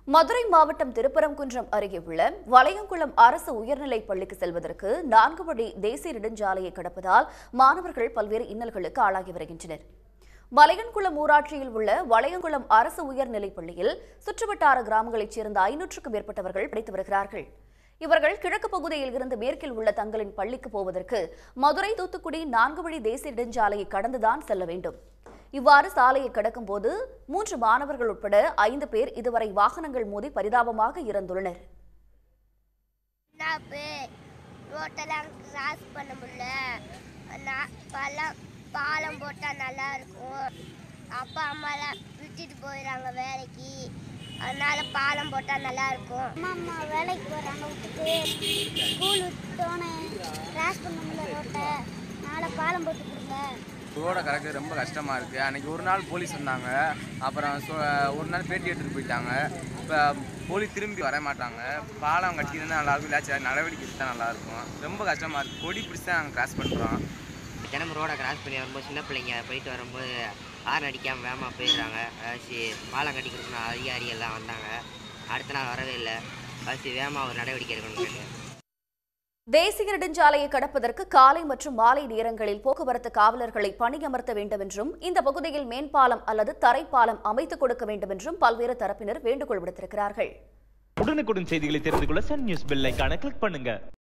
மதுரை மாவட்டம் திருப்பரங்குன்றம் அருகே உள்ள வளையங்குளம் அரசு உயர்நிலைப் பள்ளிக்கு செல்வதற்கு நான்கு வழி தேசிய நெடுஞ்சாலையை கடப்பதால் மாணவர்கள் பல்வேறு இன்னல்களுக்கு ஆளாகி வருகின்றனர் மலையன்குளம் ஊராட்சியில் உள்ள வளையங்குளம் அரசு உயர்நிலைப் பள்ளியில் சுற்றுவட்டார கிராமங்களைச் சேர்ந்த ஐநூற்றுக்கும் மேற்பட்டவர்கள் படித்து வருகிறார்கள் இவர்கள் கிழக்கு பகுதியில் இருந்து மேற்கில் உள்ள தங்களின் பள்ளிக்கு போவதற்கு மதுரை தூத்துக்குடி நான்கு வழி தேசிய நெடுஞ்சாலையை கடந்துதான் செல்ல வேண்டும் இவ்வாறு சாலையை கடக்கும் போது மூன்று மாணவர்கள் உட்பட ஐந்து பேர் இதுவரை வாகனங்கள் மோதி பரிதாபமாக இறந்துள்ளனர் நாப்பு ரோட்டெல்லாம் கிராஸ் பண்ண முடியல நான் பழம் பாலம் போட்டால் நல்லா இருக்கும் அப்பா அம்மாலாம் விட்டுட்டு போயிடுறாங்க வேலைக்கு அதனால பாலம் போட்டால் நல்லா இருக்கும் அம்மா அம்மா வேலைக்கு போகிறாங்க விட்டுட்டு ஸ்கூல் விட்டோன்னே கிராஸ் பண்ண முடியல ரோட்டை நாளை பாலம் போட்டு கொடுங்க ரோடை கடக்க ரொம்ப கஷ்டமாக இருக்குது அன்றைக்கி ஒரு நாள் போலீஸ் வந்தாங்க அப்புறம் சொ- ஒரு நாள் பேட்டி எடுத்துகிட்டு போயிட்டாங்க இப்போ போலீஸ் திரும்பி வர மாட்டாங்க பாலம் கட்டியிருந்தா நல்லாயிருக்கும் இல்லாச்சும் நடவடிக்கை எடுத்தால் நல்லாயிருக்கும் ரொம்ப கஷ்டமாக இருக்குது கொடி பிடிச்சி தான் நாங்கள் கிராஸ் பண்ணுறோம் தினமும் ரோடை கிராஸ் பண்ணி வரும்போது சின்ன பிள்ளைங்க போயிட்டு வரும்போது ஹார்ன் அடிக்காமல் வேகமாக போயிடுறாங்க பஸ் பாலம் கட்டி கொடுக்கணும் அதிகாரி எல்லாம் வந்தாங்க அடுத்த நாள் வரவே இல்லை பஸ் வேகமாக ஒரு நடவடிக்கை எடுக்கணும் தேசிய நெடுஞ்சாலையை கடப்பதற்கு காலை மற்றும் மாலை நேரங்களில் போக்குவரத்து காவலர்களை பணியமர்த்த வேண்டும் என்றும் இந்த பகுதியில் மேம்பாலம் அல்லது தரைப்பாலம் அமைத்துக் கொடுக்க வேண்டும் என்றும் பல்வேறு தரப்பினர் வேண்டுகோள் விடுத்திருக்கிறார்கள் உடனுக்குடன் செய்திகளை தெரிந்து கொள்ள சன் நியூஸ் பெல் ஐகானை கிளிக் பண்ணுங்க